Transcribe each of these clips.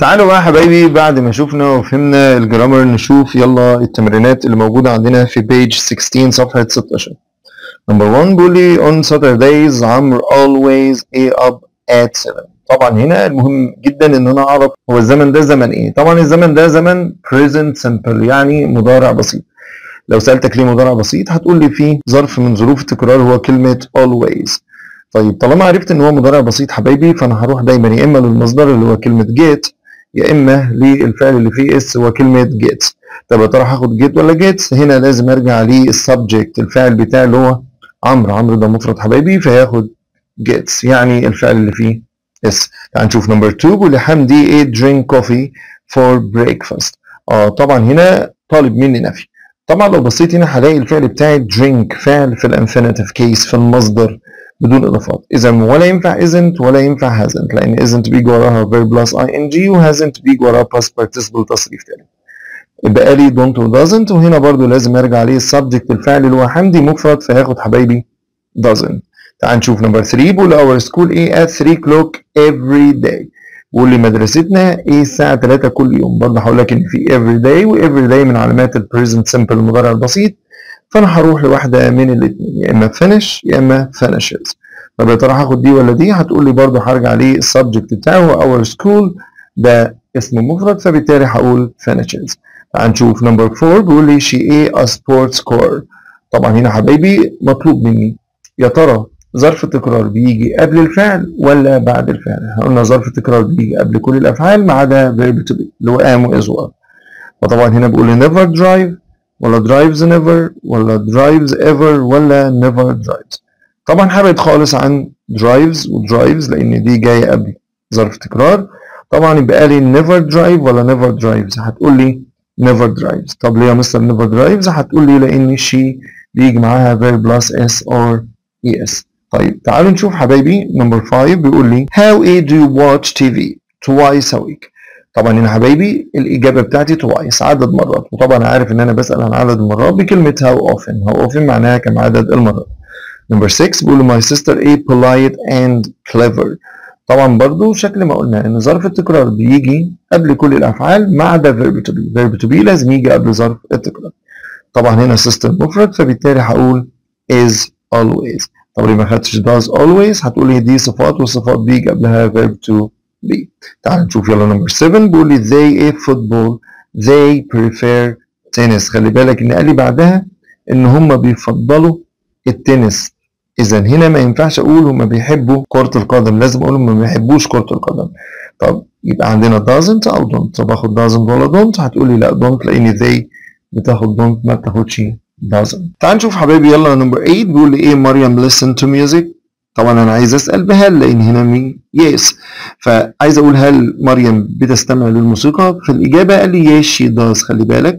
تعالوا بقى يا حبايبي بعد ما شفنا وفهمنا الجرامر نشوف يلا التمرينات اللي موجودة عندنا في page 16 صفحة 16 نمبر 1 بيقول لي on Saturdays عمرو always a up at 7 طبعا هنا المهم جدا ان انا اعرف هو الزمن ده زمن ايه طبعا الزمن ده زمن present simple يعني مضارع بسيط لو سألتك ليه مضارع بسيط هتقول لي فيه ظرف من ظروف التكرار هو كلمة always طيب طالما عرفت ان هو مضارع بسيط حبايبي فانا هروح دايما يا اما للمصدر اللي هو كلمة get يا اما للفعل اللي فيه اس هو كلمة get طب يا ترى هاخد get ولا get هنا لازم ارجع للسبجكت الفعل بتاعي اللي هو عمرو عمرو ده مفرد حبايبي فياخد gets يعني الفعل اللي فيه اس تعال نشوف نمبر 2 بيقول لي حمدي ate drink coffee for breakfast اه طبعا هنا طالب مني نفي طبعا لو بصيت هنا هلاقي الفعل بتاعي drink فعل في الانفينيتيف كيس في المصدر بدون اضافات اذا ولا ينفع isn't ولا ينفع hasn't لان isn't بيجي وراها verb plus ing و hasn't بيجي وراها past participle تصريف تاني يبقى لي don't و doesn't وهنا برضو لازم ارجع ليه السبجكت الفعل اللي هو حمدي مفرد فياخد حبايبي doesn't تعال نشوف نمبر 3 بيقول our school ايه at 3 o'clock every day بيقول لي مدرستنا ايه الساعة 3 كل يوم برضه هقول لك ان في every day و every day من علامات ال present simple المضارع البسيط فانا هروح لواحدة من الاثنين يا اما finish يا اما finishes طب يا ترى هاخد دي ولا دي هتقول لي برضه هرجع للسبجكت بتاعه هو our school ده اسم مفرد فبالتالي هقول finishes تعال نشوف نمبر 4 بيقول لي she a a sports score طبعا هنا حبايبي مطلوب مني يا ترى ظرف التكرار بيجي قبل الفعل ولا بعد الفعل قلنا ظرف التكرار بيجي قبل كل الافعال ما عدا verb to be اللي هو am و is و are فطبعا هنا بقول لي never drive ولا drives never ولا drives ever ولا never drives طبعا هبعد خالص عن drives و drives لان دي جايه قبل ظرف تكرار طبعا يبقى لي never drive ولا never drives هتقول لي never drives طب ليه يا مستر never drives هتقول لي لان she بيجي معاها verb plus s or es طيب تعالوا نشوف حبايبي نمبر 5 بيقول لي how a do you watch TV twice a week طبعا هنا حبايبي الإجابة بتاعتي twice عدد مرات وطبعا عارف إن أنا بسأل عن عدد المرات بكلمة how often how often معناها كم عدد المرات نمبر 6 بيقول my sister a polite and clever طبعا برضو شكل ما قلنا إن ظرف التكرار بيجي قبل كل الأفعال ما عدا verb to be verb to be لازم يجي قبل ظرف التكرار طبعا هنا sister مفرد فبالتالي هقول is always طب ليه ما خدتش does always هتقول لي دي صفات والصفات بيجي قبلها verb to be تعال نشوف يلا نمبر 7 بيقول لي they a football they prefer tennis خلي بالك ان قال لي بعدها ان هم بيفضلوا التنس اذا هنا ما ينفعش اقول هم بيحبوا كرة القدم لازم اقول هم ما بيحبوش كرة القدم طب يبقى عندنا doesn't او don't طب اخد doesn't ولا don't هتقول لي لا don't لان they بتاخد don't ما بتاخدش doesn't تعال نشوف حبايبي يلا نمبر 8 بيقول لي ايه مريم listen to music طبعا انا عايز اسال بهل لان هنا مين يس فعايز اقول هل مريم بتستمع للموسيقى فالاجابه قال لي يس شي does خلي بالك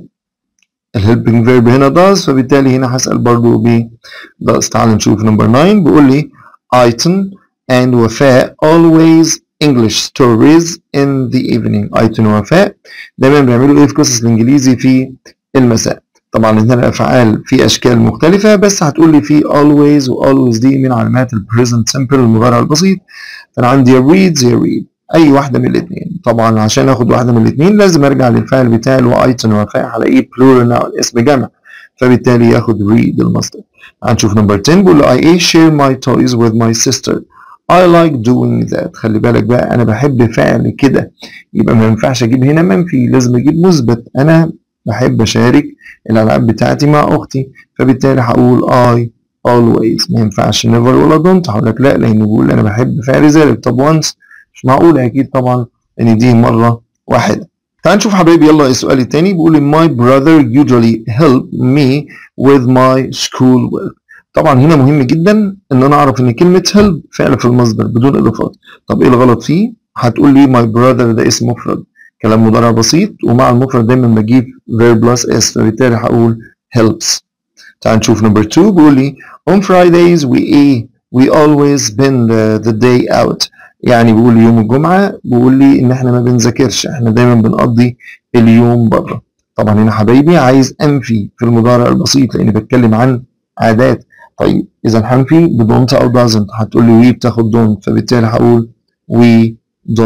الهيلبنج فيرب هنا does فبالتالي هنا هسال برضو ب does تعال نشوف نمبر 9 بيقول لي ايتن and وفاء always English stories in the evening ايتن ووفاء دايما بيعملوا ايه في قصص الانجليزي في المساء طبعا هنا الافعال في اشكال مختلفه بس هتقول لي في always و always دي من علامات ال present simple المضارع البسيط فانا عندي reads يا read اي واحده من الاثنين طبعا عشان اخد واحده من الاثنين لازم ارجع للفعل بتاعي اللي هو ايتن وفاء هلاقيه plural noun اسم جمع فبالتالي ياخد read المصدر هنشوف نمبر 10 بيقول له I share my toys with my sister I like doing that خلي بالك بقى انا بحب فعل كده يبقى ما ينفعش اجيب هنا منفي لازم اجيب مثبت انا بحب اشارك الالعاب بتاعتي مع اختي فبالتالي هقول I always ما ينفعش never ولا don't هقول لك لا لان بقول انا بحب فعل ذلك طب once مش معقول اكيد طبعا ان دي مره واحده تعال نشوف حبايبي يلا السؤال التاني بيقول لي my brother usually help me with my school work طبعا هنا مهم جدا ان انا اعرف ان كلمه help فعل في المصدر بدون اضافات طب ايه الغلط فيه هتقول لي my brother ده اسم مفرد كلام مضارع بسيط ومع المفرد دايما بجيب verb plus s فبالتالي هقول helps تعال نشوف نمبر 2 بيقول لي on Fridays we a we always spend the, the day out يعني بيقول لي يوم الجمعة بيقول لي إن إحنا ما بنذاكرش إحنا دايما بنقضي اليوم بره طبعا هنا حبايبي عايز أنفي في المضارع البسيط لأني بتكلم عن عادات طيب إذا هنفي بدونت أو doesn't هتقول لي we بتاخد don't فبالتالي هقول we don't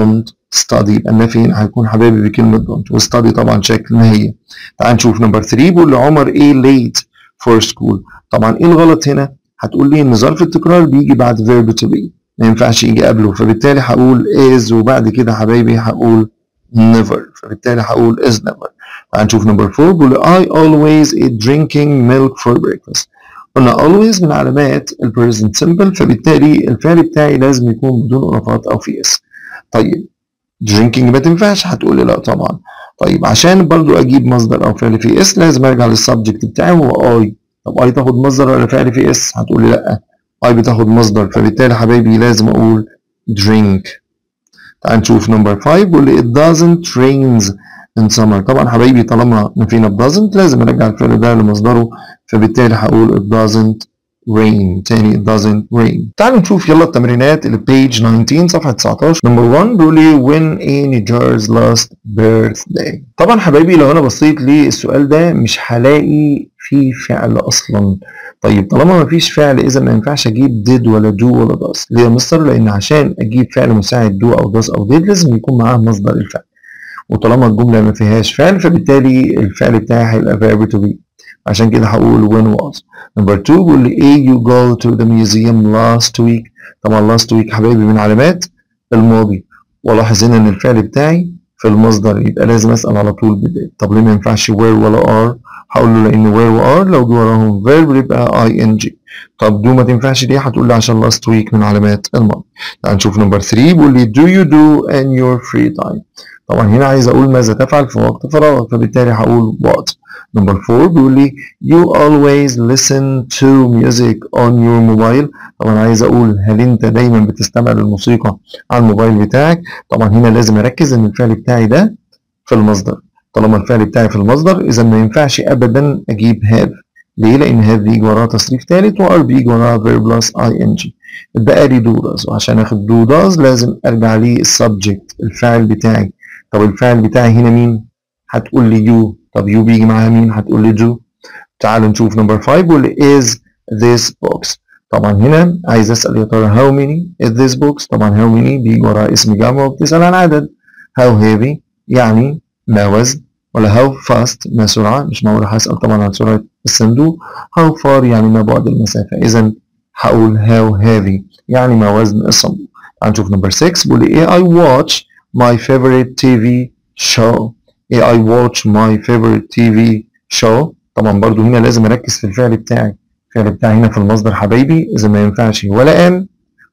study يبقى النفي هنا هيكون حبايبي بكلمة don't وstudy طبعا شكل ما هي تعال نشوف نمبر 3 بيقول لعمر ايه late for school طبعا ايه الغلط هنا هتقول لي ان ظرف التكرار بيجي بعد verb to be ما ينفعش يجي قبله فبالتالي هقول is وبعد كده حبايبي هقول never فبالتالي هقول is never تعال نشوف نمبر 4 بيقول I always eat drinking milk for breakfast قلنا always من علامات ال present simple فبالتالي الفعل بتاعي لازم يكون بدون اضافات او في اس طيب drinking ما تنفعش هتقول لي لا طبعا طيب عشان برضو اجيب مصدر او فعل في اس لازم ارجع للسبجكت بتاعي هو اي طب اي تاخد مصدر ولا فعل في اس هتقول لي لا اي بتاخد مصدر فبالتالي حبايبي لازم اقول drink تعال نشوف نمبر 5 بيقول لي it doesn't rains in summer طبعا حبايبي طالما نفينا ب doesn't لازم ارجع الفعل ده لمصدره فبالتالي هقول it doesn't rain تاني it doesn't rain تعالوا نشوف يلا التمرينات اللي page 19 صفحة 19 نمبر 1 بيقول لي when in Niger's last birthday طبعا حبايبي لو انا بصيت للسؤال ده مش هلاقي فيه فعل اصلا طيب طالما ما فيش فعل اذا ما ينفعش اجيب did ولا do ولا does ليه يا مستر لان عشان اجيب فعل مساعد do او does او did لازم يكون معاه مصدر الفعل وطالما الجملة ما فيهاش فعل فبالتالي الفعل بتاعي هيبقى verb to be عشان كده هقول when was number two بيقول لي ايه you go to the museum last week طبعا last week حبايبي من علامات الماضي والاحظ هنا ان الفعل بتاعي في المصدر يبقى لازم اسال على طول بداية طب ليه ما ينفعش where ولا are هقول له لان where و are لو جه وراهم verb يبقى ing طب do ما تنفعش ليه هتقول لي عشان last week من علامات الماضي تعال نشوف نمبر 3 بيقول لي do you do in your free time طبعا هنا عايز اقول ماذا تفعل في وقت فراغك فبالتالي هقول what نمبر 4 بيقول لي you always listen to music on your mobile طبعا عايز اقول هل انت دايما بتستمع للموسيقى على الموبايل بتاعك طبعا هنا لازم اركز ان الفعل بتاعي ده في المصدر طالما الفعل بتاعي في المصدر اذا ما ينفعش ابدا اجيب have ليه لان have بيجي وراها تصريف ثالث وار بيجي وراها verb plus ing اتبقى لي do does وعشان اخد do does لازم ارجع للسبجكت الفاعل بتاعي طب الفاعل بتاعي هنا مين هتقول لي you طب يو بيجي معاها مين هتقول لي جو تعالوا نشوف نمبر 5 بيقول لي is this box طبعا هنا عايز اسال يا ترى how many is this box طبعا how many بيجي وراها اسم جمع وبتسال عن عدد how heavy يعني ما وزن ولا how fast ما سرعه مش معقول هسال طبعا عن سرعه الصندوق how far يعني ما بعد المسافه اذا هقول how heavy يعني ما وزن الصندوق تعال نشوف نمبر 6 بيقول لي ايه I watch my favorite TV show ايه I watch my favorite TV show طبعا برضو هنا لازم اركز في الفعل بتاعي الفعل بتاعي هنا في المصدر حبايبي اذا ما ينفعش ولا am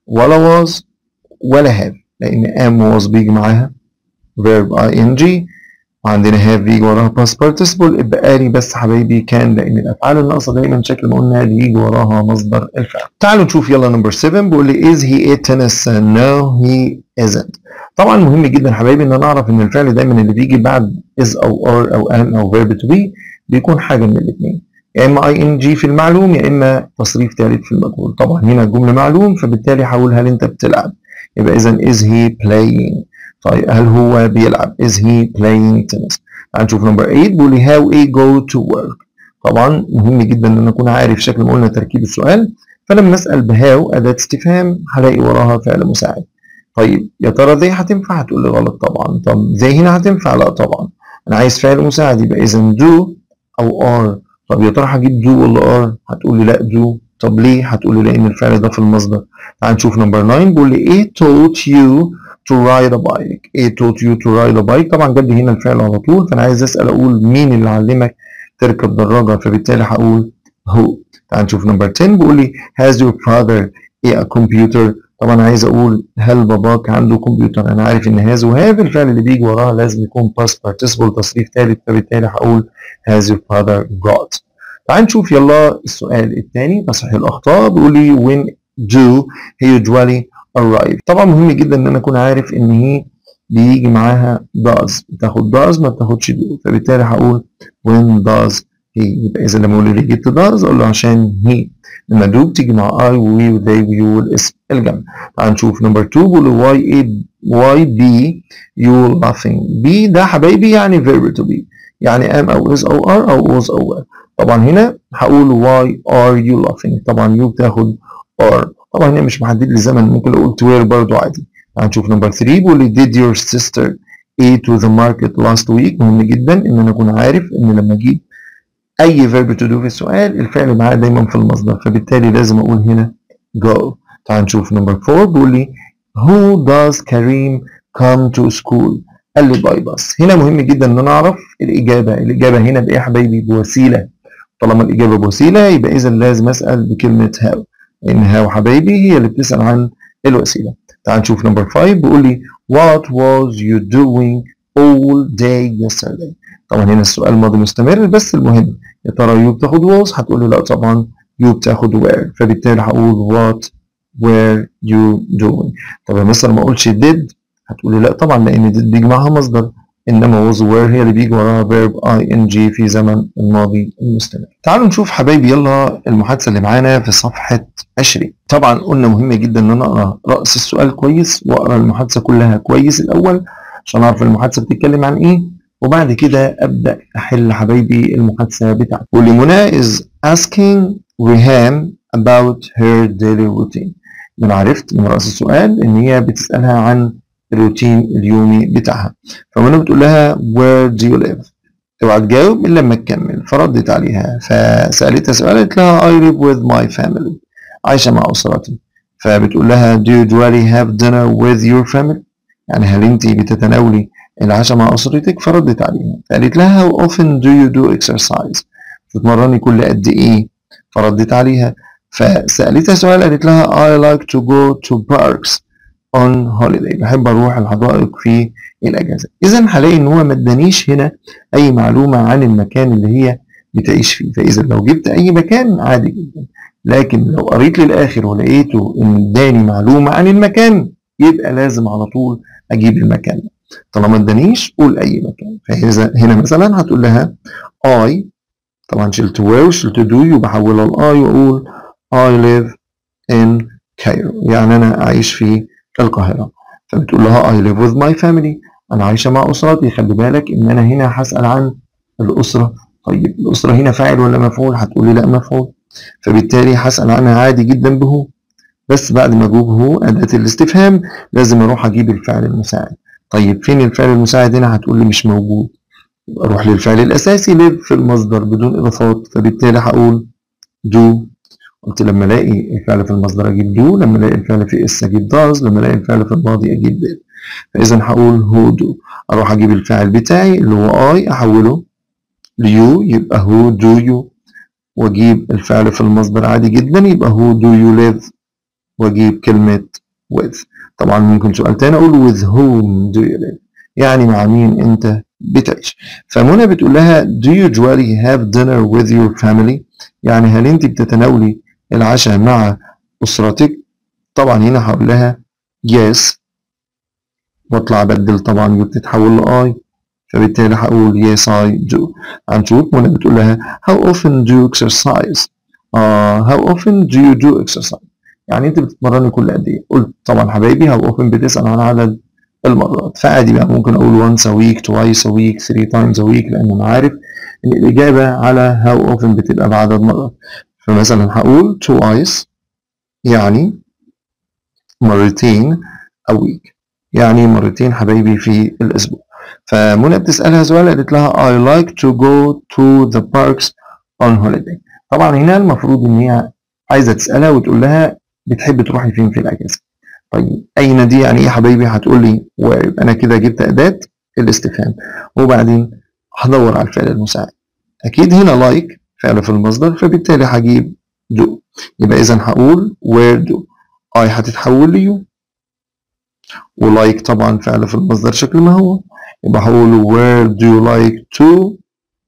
ولا was ولا have لان am was بيجي معاها verb ing وعندنا have بيجي وراها past participle اتبقى لي بس حبايبي كان لان الافعال الناقصه دايما شكل ما قلنا بيجي وراها مصدر الفعل تعالوا نشوف يلا نمبر 7 بيقول لي is he a tennis no he isn't طبعا مهم جدا حبايبي ان انا اعرف ان الفعل دايما اللي بيجي بعد is او are او am او verb to be بيكون حاجه من الاثنين يا اما اي ان جي في المعلوم يا اما تصريف ثالث في المجهول طبعا هنا الجمله معلوم فبالتالي هقول هل انت بتلعب يبقى اذا is he playing طيب هل هو بيلعب is he playing tennis تعال نشوف نمبر 8 بيقول لي how a go to work طبعا مهم جدا ان انا اكون عارف شكل ما قلنا تركيب السؤال فلما اسال بهاو اداه استفهام هلاقي وراها فعل مساعد طيب يا ترى زي هتنفع هتقول لي غلط طبعا طب زي هنا هتنفع لا طبعا انا عايز فعل مساعد يبقى اذا do او are طب يا ترى هجيب do ولا are هتقول لي لا do طب ليه هتقول لي لان الفعل ده في المصدر تعال نشوف نمبر 9 بيقول لي ايه taught you to ride a bike ايه taught you to ride a bike طبعا جاب لي هنا الفعل على طول فانا عايز اسال اقول مين اللي علمك تركب دراجه فبالتالي هقول هو تعال نشوف نمبر 10 بيقول لي has your father a computer طبعا عايز اقول هل باباك عنده كمبيوتر انا عارف ان هاز وهاف الفعل اللي بيجي وراها لازم يكون past participle تصريف ثالث فبالتالي هقول has your father got تعال نشوف يلا السؤال الثاني تصحيح الاخطاء بيقول لي when do he usually arrive طبعا مهم جدا ان انا اكون عارف ان هي بيجي معاها does بتاخد does ما بتاخدش do فبالتالي هقول when does he يبقى اذا لما اقول لي جبت does اقول له عشان he لما do بتيجي مع I و we و they و you والاسم الجمع تعال نشوف نمبر 2 بيقول له why a why be you laughing be ده حبايبي يعني verb to be يعني am او is او are او was او were طبعا هنا هقول why are you laughing طبعا you بتاخد are طبعا هنا مش محدد لي زمن ممكن لو قلت where برضو عادي هنشوف نمبر 3 بيقول لي did your sister a to the market last week مهم جدا ان انا اكون عارف ان لما اجيب اي verb to do في السؤال الفعل معاه دايما في المصدر فبالتالي لازم اقول هنا go تعال نشوف نمبر 4 بيقول لي who does كريم come to school قال لي باي باص هنا مهم جدا ان انا اعرف الاجابه الاجابه هنا بايه يا حبايبي بوسيله طالما الاجابه بوسيله يبقى اذا لازم اسال بكلمه هاو لان هاو حبايبي هي اللي بتسال عن الوسيله تعال نشوف نمبر 5 بيقول لي what was you doing all day yesterday طبعا هنا السؤال ماضي مستمر بس المهم يا ترى يو بتاخد was هتقول لي لا طبعا يو بتاخد where فبالتالي هقول what were you doing طب مثلا ما اقولش did هتقولي لا طبعا لان did بيجي معاها مصدر انما was were هي اللي بيجي وراها verb ing في زمن الماضي المستمر تعالوا نشوف حبايبي يلا المحادثه اللي معانا في صفحه 20 طبعا قلنا مهم جدا ان انا اقرا راس السؤال كويس واقرا المحادثه كلها كويس الاول عشان اعرف المحادثه بتتكلم عن ايه وبعد كده ابدا احل حبايبي المحادثه بتاعتي واللي منى is asking ريهام about her daily routine انا عرفت من راس السؤال ان هي بتسالها عن الروتين اليومي بتاعها فمنى بتقول لها where do you live اوعى تجاوب الا لما تكمل فردت عليها فسالتها سؤال قالت لها I live with my family عايشه مع اسرتي فبتقول لها do you usually have dinner with your family يعني هل انت بتتناولي العشاء مع اسرتك فردت عليها فقالت لها how often do you do exercise تتمرني كل قد ايه فردت عليها فسالتها سؤال قالت لها I like to go to parks on holiday بحب اروح الحدائق في الاجازه اذا هلاقي ان هو ما ادانيش هنا اي معلومه عن المكان اللي هي بتعيش فيه فاذا لو جبت اي مكان عادي جدا لكن لو قريت للاخر ولقيته ان اداني معلومه عن المكان يبقى لازم على طول اجيب المكان طالما ما ادانيش قول اي مكان فاذا هنا مثلا هتقول لها I طبعا شلت where وشلت do يبقى احولها لاي واقول I live in Cairo يعني انا اعيش في القاهرة فبتقول لها I live with my family أنا عايشة مع أسرتي خلي بالك إن أنا هنا هسأل عن الأسرة طيب الأسرة هنا فاعل ولا مفعول هتقولي لا مفعول فبالتالي هسأل عنها عادي جدا بهو بس بعد ما أجيب هو أداة الاستفهام لازم أروح أجيب الفعل المساعد طيب فين الفعل المساعد هنا هتقولي مش موجود أروح للفعل الأساسي live في المصدر بدون إضافات فبالتالي هقول do قلت لما الاقي الفعل في المصدر اجيب دو لما الاقي الفعل في اس اجيب داز لما الاقي الفعل في الماضي اجيب ديد فاذا هقول هو دو اروح اجيب الفاعل بتاعي اللي هو اي احوله ليو يبقى هو دو يو واجيب الفعل في المصدر عادي جدا يبقى هو دو يو live واجيب كلمة with طبعا ممكن سؤال تاني اقول with whom do you live يعني مع مين انت بتعيش فمنى بتقول لها do you usually have dinner with your family يعني هل انت بتتناولي العشاء مع أسرتك طبعا هنا هقول لها yes واطلع ابدل طبعا بتتحول لاي فبالتالي هقول yes I do هنشوف منى بتقول لها how often do you exercise uh, how often do you do exercise يعني انت بتتمرني كل قد ايه قلت طبعا حبايبي how often بتسأل عن عدد المرات فعادي بقى ممكن اقول once a week twice a week three times a week لان انا عارف ان الاجابه على how often بتبقى بعدد مرات فمثلا هقول twice يعني مرتين a week يعني مرتين حبايبي في الاسبوع فمنى بتسالها سؤال قالت لها I like to go to the parks on holiday طبعا هنا المفروض ان هي عايزه تسالها وتقول لها بتحب تروحي فين في الاجازه طيب اين دي يعني ايه يا حبايبي هتقول لي ويبقى انا كده جبت اداه الاستفهام وبعدين هدور على الفعل المساعد اكيد هنا لايك like فعل في المصدر فبالتالي هجيب do يبقى اذا هقول where do I هتتحول ليو ولايك طبعا فعل في المصدر شكل ما هو يبقى هقول where do you like to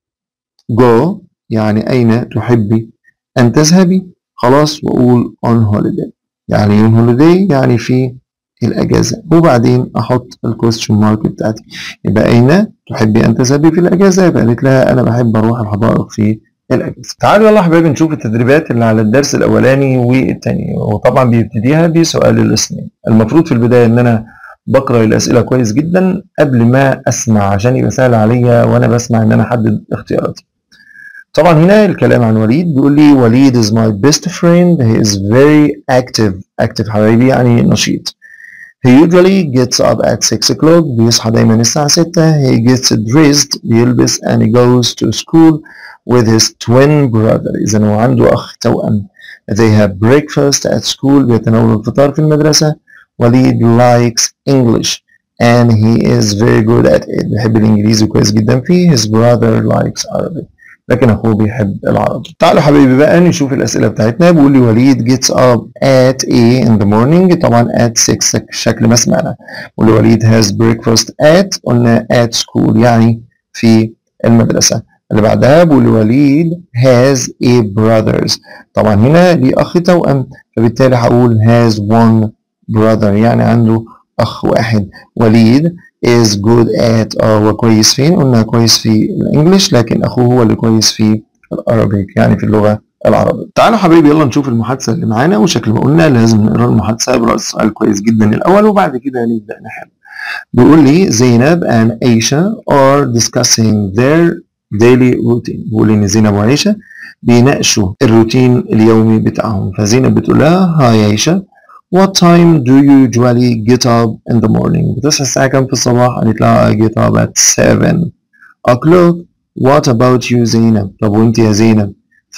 go يعني أين تحبي أن تذهبي خلاص وأقول on holiday يعني on holiday يعني في الأجازة وبعدين أحط الكويستشن مارك بتاعتي يبقى أين تحبي أن تذهبي في الأجازة يبقى قالت لها أنا بحب أروح الحدائق في الأجازة تعالوا يلا حبايبي نشوف التدريبات اللي على الدرس الأولاني والتاني وطبعا بيبتديها بسؤال الاثنين المفروض في البداية إن أنا بقرأ الأسئلة كويس جدا قبل ما أسمع عشان يبقى سهل عليا وأنا بسمع إن أنا أحدد اختياراتي طبعا هنا الكلام عن وليد بيقول لي وليد is my best friend he is very active active حبايبي يعني نشيط He usually gets up at 6 o'clock بيصحى دايما الساعة 6 He gets dressed بيلبس and he goes to school with his twin brother إذا هو عنده أخ توأم They have breakfast at school بيتناولوا الفطار في المدرسة وليد likes English and he is very good at it بيحب الإنجليزي كويس جدا فيه His brother likes Arabic لكن أخوه بيحب العربي تعالوا حبايبي بقى نشوف الأسئلة بتاعتنا بيقول لي وليد gets up at a in the morning طبعا at 6 شكل ما سمعنا بيقول لي وليد has breakfast at قلنا at school يعني في المدرسة اللي بعدها بيقول لي وليد has a brothers طبعا هنا ليه أخ توأم فبالتالي هقول has one brother يعني عنده أخ واحد وليد is good at اه هو كويس فين؟ قلنا كويس في الانجليش لكن اخوه هو اللي كويس في الارابيك يعني في اللغه العربيه. تعالوا حبايبي يلا نشوف المحادثه اللي معانا وشكل ما قلنا لازم نقرا المحادثه برأس السؤال كويس جدا الاول وبعد كده نبدا نحل. بيقول لي زينب and Aisha are discussing their daily routine بيقول ان زينب وعيشة بيناقشوا الروتين اليومي بتاعهم فزينب بتقول لها هاي عيشة What time do you usually get up in the morning؟ بتصحى الساعة كام في الصباح؟ قالت لها I get up at 7 o'clock. What about you زينب؟ طب وانت يا زينب؟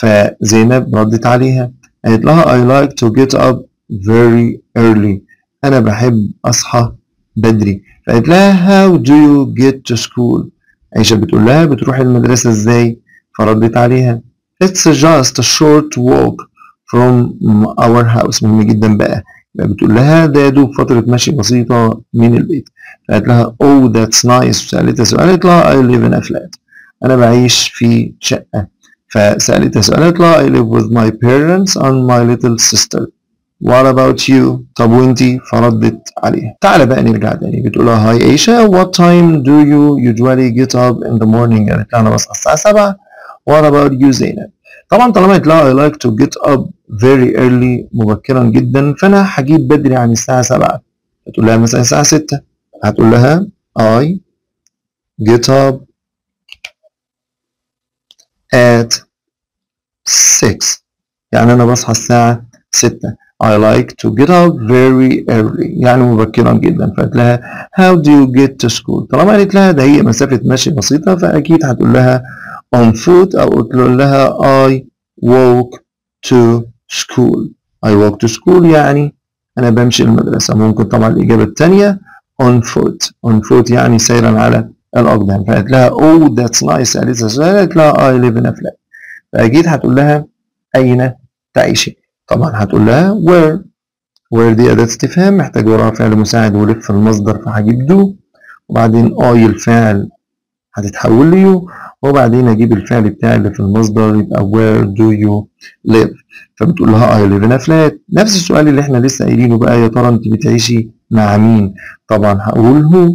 فزينب ردت عليها قالت لها I like to get up very early. أنا بحب أصحى بدري. فقالت لها How do you get to school؟ عيشة بتقول لها بتروح المدرسة ازاي؟ فردت عليها It's just a short walk from our house مهم جدا بقى يبقى بتقول لها ده يا دوب فترة مشي بسيطة من البيت فقالت لها oh that's nice سألتها سؤال قالت لها I live in a flat أنا بعيش في شقة فسألتها سؤال قالت لها I live with my parents and my little sister What about you؟ طب وانتي؟ فردت عليها. تعالى بقى نرجع تاني بتقول لها هاي ايشا what time do you usually get up in the morning؟ قالت لها انا بصحى الساعة 7 What about you زينب؟ طبعا طالما قالت لها I like to get up very early مبكرا جدا فانا هجيب بدري عن الساعة 7 هتقول لها مثلا الساعة 6 هتقول لها I get up at 6 يعني انا بصحى الساعة 6 I like to get up very early يعني مبكرا جدا فقالت لها how do you get to school طالما قالت لها ده هي مسافة مشي بسيطة فأكيد هتقول لها on foot أو تقول لها I walk to school I walk to school يعني أنا بمشي المدرسة ممكن طبعا الإجابة الثانية on foot on foot يعني سيرا على الأقدام فقالت لها oh that's nice قالت لها قالت لها I live in a flat فأكيد هتقول لها أين تعيشي طبعا هتقول لها where where دي أداة استفهام محتاج وراها فعل مساعد ولف المصدر فهجيب do وبعدين I الفعل هتتحول ليو وبعدين أجيب الفعل بتاعي اللي في المصدر يبقى where do you live فبتقول لها I live in a flat نفس السؤال اللي احنا لسه قايلينه بقى يا ترى أنت بتعيشي مع مين طبعا هقول هو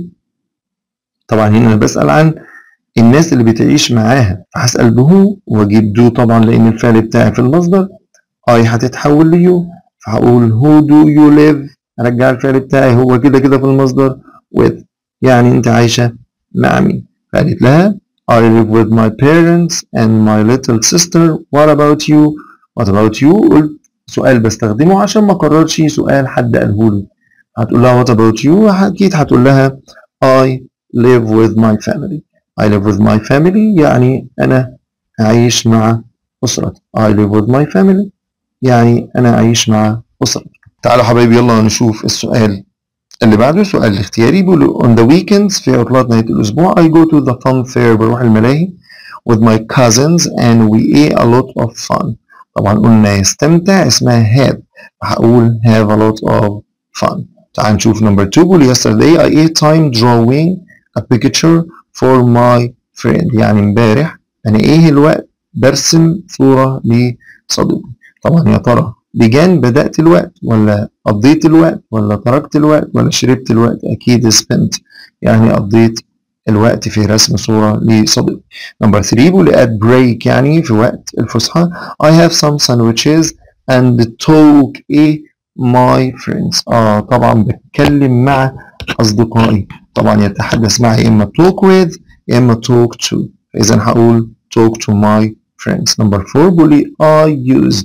طبعا هنا أنا بسأل عن الناس اللي بتعيش معاها فهسأل بهو وأجيب دو طبعا لأن الفعل بتاعي في المصدر اي هتتحول ليو فهقول who do you live ارجع الفعل بتاعي هو كده كده في المصدر with يعني انت عايشة مع مين فقالت لها I live with my parents and my little sister what about you what about you قلت سؤال بستخدمه عشان ما اكررش سؤال حد قاله لي هتقول لها what about you اكيد هتقول لها I live with my family I live with my family يعني انا اعيش مع اسرتي I live with my family يعني أنا أعيش مع أسرتي تعالوا حبايبي يلا نشوف السؤال اللي بعده سؤال الاختياري بيقول on the weekends في عطلات نهاية الأسبوع I go to the fun fair بروح الملاهي with my cousins and we ate a lot of fun طبعا قلنا يستمتع اسمها have هقول have a lot of fun تعال نشوف number two بيقول yesterday I ate time drawing a picture for my friend يعني امبارح أنا إيه الوقت برسم صورة لصديقي طبعا يا ترى began بدأت الوقت ولا قضيت الوقت ولا تركت الوقت ولا شربت الوقت أكيد spent يعني قضيت الوقت في رسم صورة لصديق نمبر 3 بيقول at break يعني في وقت الفسحة I have some sandwiches and talk إيه my friends آه طبعا بتكلم مع أصدقائي طبعا يتحدث معي يا إما talk with يا إما talk to فإذا هقول talk to my friends number 4 بيقول لي I used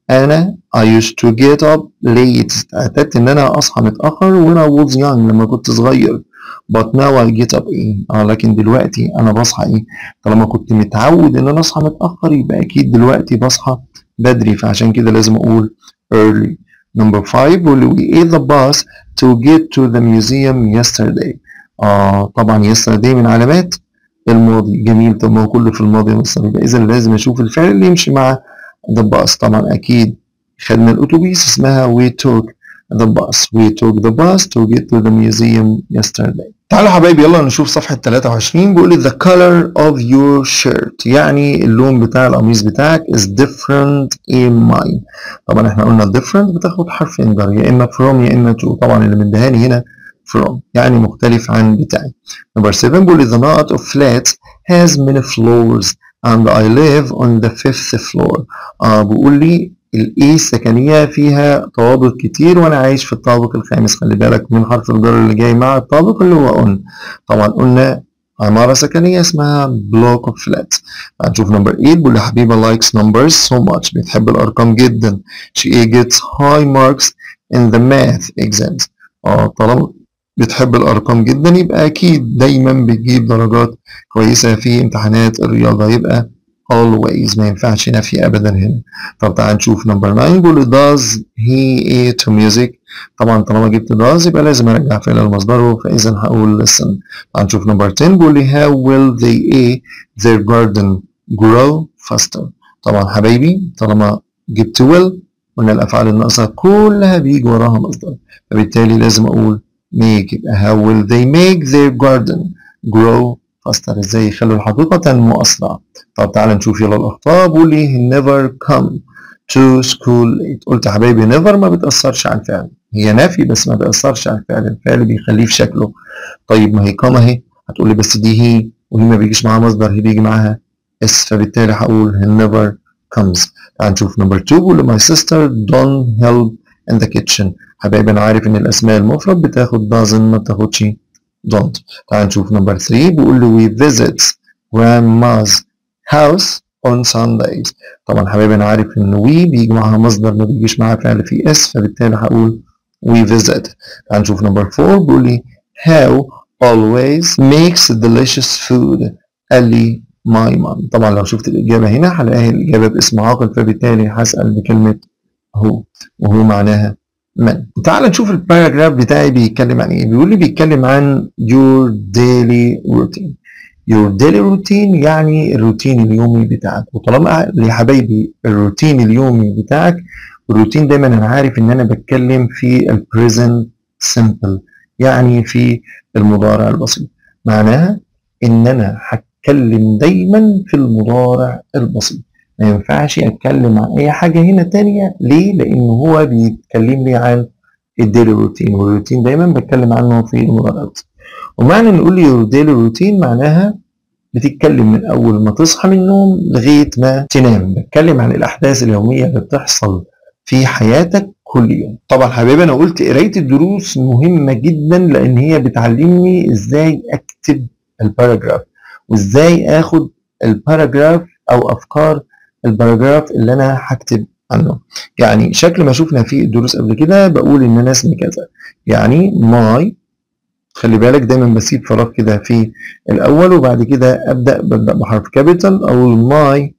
أنا I used to get up late اعتدت إن أنا أصحى متأخر when I was young لما كنت صغير but now I get up إيه آه لكن دلوقتي أنا بصحى إيه طالما كنت متعود إن أنا أصحى متأخر يبقى أكيد دلوقتي بصحى بدري فعشان كده لازم أقول early number five بيقول we ate the bus to get to the museum yesterday آه طبعا yesterday من علامات الماضي جميل طب ما هو كله في الماضي مصر يبقى إذا لازم أشوف الفعل اللي يمشي مع the bus طبعا أكيد خدنا الأتوبيس اسمها we took the bus we took the bus to get to the museum yesterday تعالوا حبايبي يلا نشوف صفحة 23 بيقول لي the color of your shirt يعني اللون بتاع القميص بتاعك is different in mine طبعا احنا قلنا different بتاخد حرف انذر يا اما from يا اما to طبعا اللي مديهاني هنا from يعني مختلف عن بتاعي number 7 بيقول لي the lot of flats has many floors and I live on the fifth floor آه بيقول لي الاي السكنيه فيها طوابق كتير وانا عايش في الطابق الخامس خلي بالك من حرف الجر اللي جاي مع الطابق اللي هو اون طبعا قلنا عمارة سكنية اسمها block of flats هنشوف نمبر 8 بيقول لي حبيبة likes numbers so much بتحب الأرقام جدا she gets high marks in the math exams اه طالما بتحب الأرقام جدا يبقى أكيد دايما بتجيب درجات كويسة في امتحانات الرياضة يبقى always ما ينفعش نفي ابدا هنا طب تعال نشوف نمبر 9 بيقول does he eat music طبعا طالما جبت does يبقى لازم ارجع فعل لمصدره فاذا هقول listen تعال نشوف نمبر 10 بيقول لي how will they eat their garden grow faster طبعا حبايبي طالما جبت will قلنا الافعال الناقصه كلها بيجي وراها مصدر فبالتالي لازم اقول make يبقى how will they make their garden grow faster ازاي يخلوا الحقيقة تنمو أسرع طب تعالى نشوف يلا الأخطاء بيقول لي he never come to school late قلت يا حبايبي never ما بتأثرش على الفعل هي نفي بس ما بيأثرش على الفعل الفعل بيخليه في شكله طيب ما هي come اهي هتقول لي بس دي هي وهي ما بيجيش معاها مصدر هي بيجي معاها اس فبالتالي هقول he never comes تعال نشوف نمبر 2 بيقول لي my sister don't help in the kitchen حبايبي انا عارف ان الاسماء المفرد بتاخد doesn't ما بتاخدش don't تعال نشوف نمبر 3 بيقول له we visit grandma's house on Sundays طبعا حبايبي انا عارف ان we بيجي معاها مصدر ما بيجيش معاها فعل في اس فبالتالي هقول we visit تعال نشوف نمبر 4 بيقول لي how always makes delicious food قال لي my mom طبعا لو شفت الإجابة هنا هلاقي الإجابة باسم عاقل فبالتالي هسأل بكلمة هو وهو معناها من تعال نشوف الباراجراف بتاعي بيتكلم عن ايه بيقول لي بيتكلم عن your daily routine your daily routine يعني الروتين اليومي بتاعك وطالما يا حبايبي الروتين اليومي بتاعك الروتين دايما انا عارف ان انا بتكلم في البريزنت سمبل يعني في المضارع البسيط معناها ان انا هتكلم دايما في المضارع البسيط ما ينفعش اتكلم عن اي حاجه هنا تانية ليه لان هو بيتكلم لي عن الديلي روتين والروتين دايما بتكلم عنه في المضارعات ومعنى نقول لي الديلي روتين معناها بتتكلم من اول ما تصحى من النوم لغايه ما تنام بتكلم عن الاحداث اليوميه اللي بتحصل في حياتك كل يوم طبعا حبايبي انا قلت قرايه الدروس مهمه جدا لان هي بتعلمني ازاي اكتب الباراجراف وازاي اخد الباراجراف او افكار الباراجراف اللي انا هكتب عنه يعني شكل ما شفنا في الدروس قبل كده بقول ان انا اسمي كذا يعني ماي خلي بالك دايما بسيب فراغ كده في الاول وبعد كده ابدا ببدا بحرف كابيتال او ماي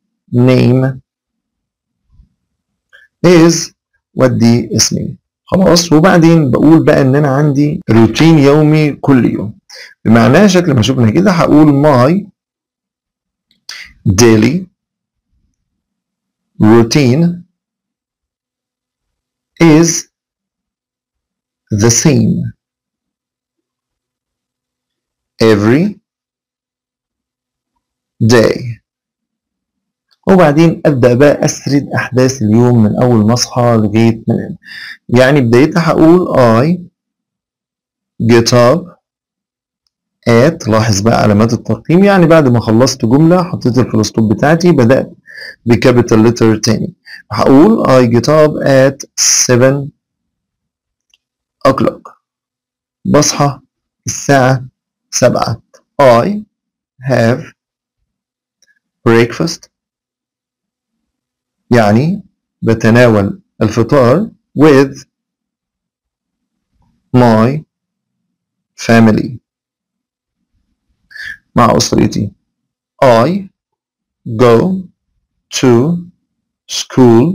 نيم is ودي اسمي خلاص وبعدين بقول بقى ان انا عندي روتين يومي كل يوم بمعناه شكل ما شفنا كده هقول ماي daily routine is the same every day وبعدين ابدا بقى اسرد احداث اليوم من اول ما اصحى لغايه ما انام يعني بدايتها هقول I get up at لاحظ بقى علامات الترقيم يعني بعد ما خلصت جمله حطيت الفلوستوب بتاعتي بدات بكابيتال لتر تاني هقول I get up at 7 o'clock بصحى الساعة 7 I have breakfast يعني بتناول الفطار with my family مع أسرتي I go to school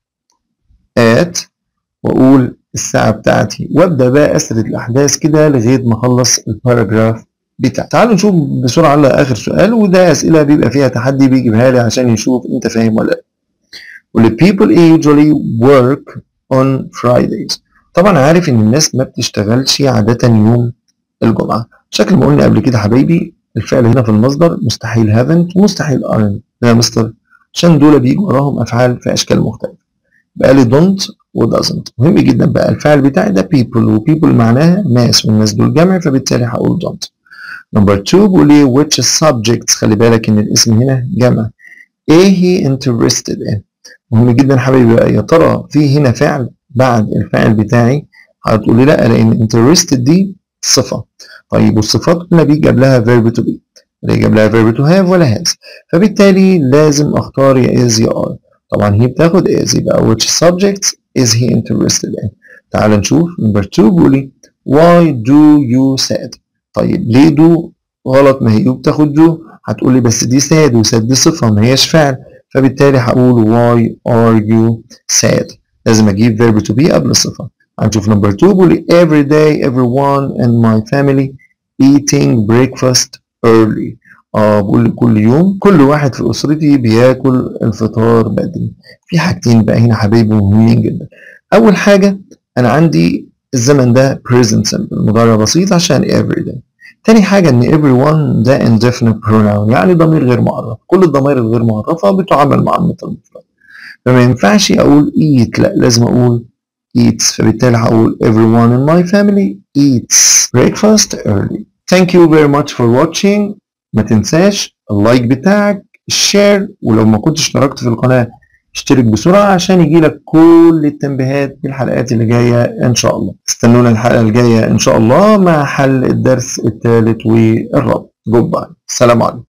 at وأقول الساعة بتاعتي وأبدأ بقى أسرد الأحداث كده لغاية ما أخلص الباراجراف بتاعي تعالوا نشوف بسرعة على آخر سؤال وده أسئلة بيبقى فيها تحدي بيجيبها لي عشان يشوف أنت فاهم ولا لأ واللي people usually work on Fridays طبعا عارف ان الناس ما بتشتغلش عادة يوم الجمعة شكل ما قلنا قبل كده حبايبي الفعل هنا في المصدر مستحيل haven't ومستحيل aren't يا مستر عشان دول بيجوا وراهم افعال في اشكال مختلفة بقى لي don't و doesn't مهم جدا بقى الفعل بتاعي ده people و people معناها ناس والناس دول جمع فبالتالي هقول don't نمبر 2 بيقول لي which subjects خلي بالك ان الاسم هنا جمع ايه he interested in مهم جدا حبايبي بقى يا ترى في هنا فعل بعد الفعل بتاعي هتقولي لا لان interested دي صفه طيب والصفات قلنا بيجي قبلها verb to be لا يجي قبلها verb to have ولا has فبالتالي لازم اختار يا is يا are طبعا هي بتاخد is يبقى which subjects is he interested in تعال نشوف نمبر 2 بيقول لي why do you sad طيب ليه do غلط ما هي بتاخد do هتقولي بس دي sad وساد دي صفه ما هياش فعل فبالتالي هقول why are you sad لازم اجيب verb to be قبل الصفة هنشوف نمبر 2 بيقول لي every day everyone in my family eating breakfast early اه بقول لي كل يوم كل واحد في اسرتي بياكل الفطار بدري في حاجتين بقى هنا حبايبي مهمين جدا اول حاجة انا عندي الزمن ده present simple مضارع بسيط عشان every day تاني حاجة إن everyone ده indefinite pronoun يعني ضمير غير معرف كل الضمائر الغير معرفة بتعامل مع المثل المفرد فما ينفعش أقول eat لا لازم أقول eats فبالتالي هقول everyone in my family eats breakfast early thank you very much for watching ما تنساش اللايك بتاعك الشير ولو ما كنتش اشتركت في القناة اشترك بسرعة عشان يجيلك كل التنبيهات بالحلقات اللي جاية إن شاء الله استنونا الحلقة الجاية إن شاء الله مع حل الدرس الثالث والرابع جود باي سلام عليكم